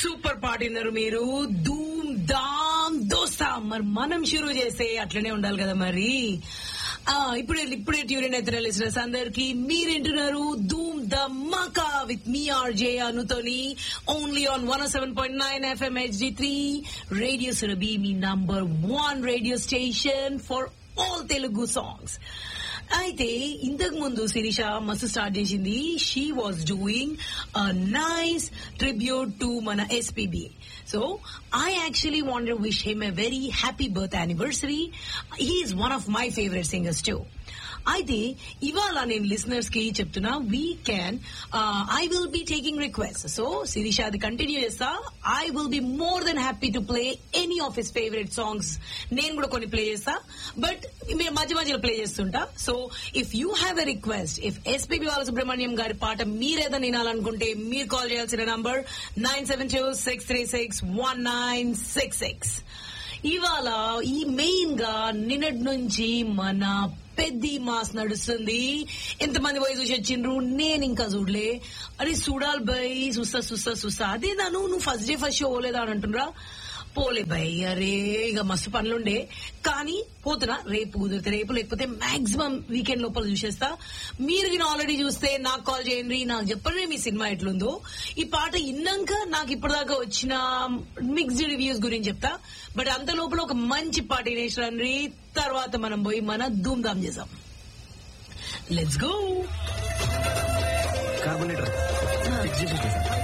super పాడినారు మీరు ధూమ్ ధామ్ దోస్తా మరి మనం షురూ చేస్తే అట్లనే ఉండాలి కదా మరి ఆ ఇప్పుడే ఇప్పుడే ట్యూన్ అయితే లిసినర్స్ అందరికి మీరేంటున్నారు Dhoom Dhamaka with me R J అనుతోని only on one seven point nine F M H D three radio Surabhi మీ number one radio station for all Telugu songs అయితే ఇంతకు ముందు శిరీష మస్తు స్టార్ట్ చేసింది she was doing nice tribute to మన S P B so I actually want wish him a very happy birth anniversary he's one of my favourite singers too అయితే ఇవాళ నేను listeners కి చెప్తున్నా we can I will be taking request so Sirisha అది continue చేస్తా I will be more then happy to play any of his favourite songs నేను కూడా కొన్ని ప్లే చేస్తా బట్ మీరు మధ్య మధ్యలో ప్లే చేస్తుంటా so if you have a request if S P B Balasubrahmanyam గారి పాట మీరేదో వినాలనుకుంటే మీరు కాల్ చేయాల్సిన number nine seven two six three six one nine six six ఇవాళ ఈ మెయిన్ గా నిన్నటి నుంచి మన పెద్ది మాస్ నడుస్తుంది ఎంతమంది పోయి చూసి వచ్చిండ్రు నేను ఇంకా చూడలే అరే చూడాలి బై చూస్తా చూస్తా చూస్తా అదే నన్ను నువ్వు ఫస్ట్ డే ఫస్ట్ షో పోలేదా అని అంటున్నారా పోలే బై అరే ఇక మస్తు పనులుండే కానీ పోతున్నా రేపు కుదిరితే రేపు లేకపోతే మాక్సిమం వీకెండ్ లోపల చూసేస్తా మీరు నేను ఆల్రెడీ చూస్తే నాకు కాల్ చేయండి నాకు చెప్పండి మీ సినిమా ఎట్లుందో ఈ పాట ఇన్నాక నాకు ఇప్పటిదాకా వచ్చిన మిక్స్డ్ రివ్యూస్ గురించి చెప్తా బట్ అంత లోపల ఒక మంచి పాట వినేసి తర్వాత మనం పోయి మన ధూమ్ ధామ్ చేసాం లెట్స్ గో కార్బోనేటర్ ఫిక్స్ చేసి